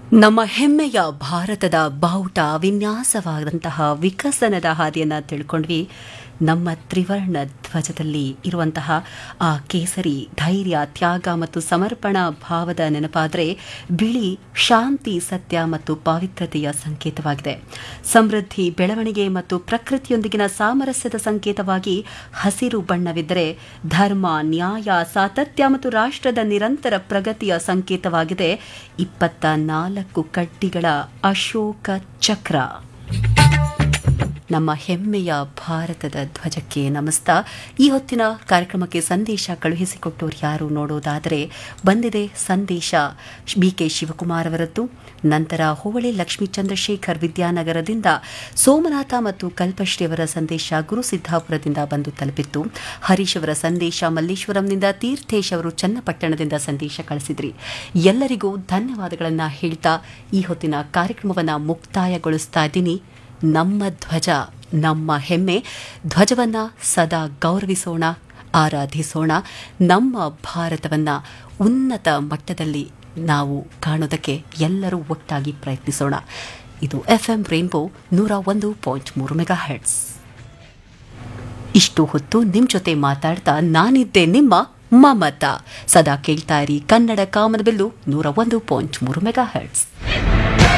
ನಮ್ಮ ಹೆಮ್ಮೆಯ ಭಾರತದ ಬಾವುಟ ವಿನ್ಯಾಸವಾದಂತಹ ವಿಕಸನದ ಹಾದಿಯನ್ನು ತಿಳ್ಕೊಂಡ್ವಿ ನಮ್ಮ ತ್ರಿವರ್ಣ ಧ್ವಜದಲ್ಲಿ ಇರುವಂತಹ ಆ ಕೇಸರಿ ಧೈರ್ಯ ತ್ಯಾಗ ಮತ್ತು ಸಮರ್ಪಣಾ ಭಾವದ ನೆನಪಾದರೆ ಬಿಳಿ ಶಾಂತಿ ಸತ್ಯ ಮತ್ತು ಪಾವಿತ್ರತೆಯ ಸಂಕೇತವಾಗಿದೆ ಸಮೃದ್ಧಿ ಬೆಳವಣಿಗೆ ಮತ್ತು ಪ್ರಕೃತಿಯೊಂದಿಗಿನ ಸಾಮರಸ್ಯದ ಸಂಕೇತವಾಗಿ ಹಸಿರು ಬಣ್ಣವಿದ್ದರೆ ಧರ್ಮ ನ್ಯಾಯ ಸಾತತ್ಯ ಮತ್ತು ರಾಷ್ಟ್ರದ ನಿರಂತರ ಪ್ರಗತಿಯ ಸಂಕೇತವಾಗಿದೆ ಇಪ್ಪತ್ತ ನಾಲ್ಕು ಕಡ್ಡಿಗಳ ಅಶೋಕ ಚಕ್ರ ನಮ್ಮ ಹೆಮ್ಮೆಯ ಭಾರತದ ಧ್ವಜಕ್ಕೆ ನಮಸ್ತಾ ಈ ಹೊತ್ತಿನ ಕಾರ್ಯಕ್ರಮಕ್ಕೆ ಸಂದೇಶ ಕಳುಹಿಸಿಕೊಟ್ಟವರು ಯಾರು ನೋಡೋದಾದರೆ ಬಂದಿದೆ ಸಂದೇಶ ಬಿ ಕೆ ಶಿವಕುಮಾರ್ ಅವರದ್ದು ನಂತರ ಹೋಬಳಿ ಲಕ್ಷ್ಮೀ ಚಂದ್ರಶೇಖರ್ ವಿದ್ಯಾನಗರದಿಂದ ಸೋಮನಾಥ ಮತ್ತು ಕಲ್ಪಶ್ರೀ ಅವರ ಸಂದೇಶ ಗುರುಸಿದ್ದಾಪುರದಿಂದ ಬಂದು ತಲುಪಿತ್ತು ಹರೀಶ್ ಅವರ ಸಂದೇಶ ಮಲ್ಲೇಶ್ವರಂನಿಂದ ತೀರ್ಥೇಶ್ ಅವರು ಚನ್ನಪಟ್ಟಣದಿಂದ ಸಂದೇಶ ಕಳಿಸಿದ್ರಿ ಎಲ್ಲರಿಗೂ ಧನ್ಯವಾದಗಳನ್ನು ಹೇಳ್ತಾ ಈ ಹೊತ್ತಿನ ಕಾರ್ಯಕ್ರಮವನ್ನು ಮುಕ್ತಾಯಗೊಳಿಸ್ತಾ ಇದ್ದೀನಿ ನಮ್ಮ ಧ್ವಜ ನಮ್ಮ ಹೆಮ್ಮೆ ಧ್ವಜವನ್ನು ಸದಾ ಗೌರವಿಸೋಣ ಆರಾಧಿಸೋಣ ನಮ್ಮ ಭಾರತವನ್ನು ಉನ್ನತ ಮಟ್ಟದಲ್ಲಿ ನಾವು ಕಾಣೋದಕ್ಕೆ ಎಲ್ಲರೂ ಒಟ್ಟಾಗಿ ಪ್ರಯತ್ನಿಸೋಣ ಇದು ಎಫ್ ಎಂ ರೇನ್ಬೋ ನೂರ ಒಂದು ಪಾಯಿಂಟ್ ಮೂರು ಮೆಗಾ ಹೆಡ್ಸ್ ಇಷ್ಟು ಹೊತ್ತು ನಿಮ್ಮ ಜೊತೆ ಮಾತಾಡ್ತಾ ನಾನಿದ್ದೆ ನಿಮ್ಮ ಮಮತಾ ಸದಾ ಕೇಳ್ತಾ ಇರಿ ಕನ್ನಡ ಕಾಮನಬಿಲ್ಲು ನೂರ ಒಂದು ಪಾಯಿಂಟ್ ಮೂರು ಮೆಗಾ ಹೆಡ್ಸ್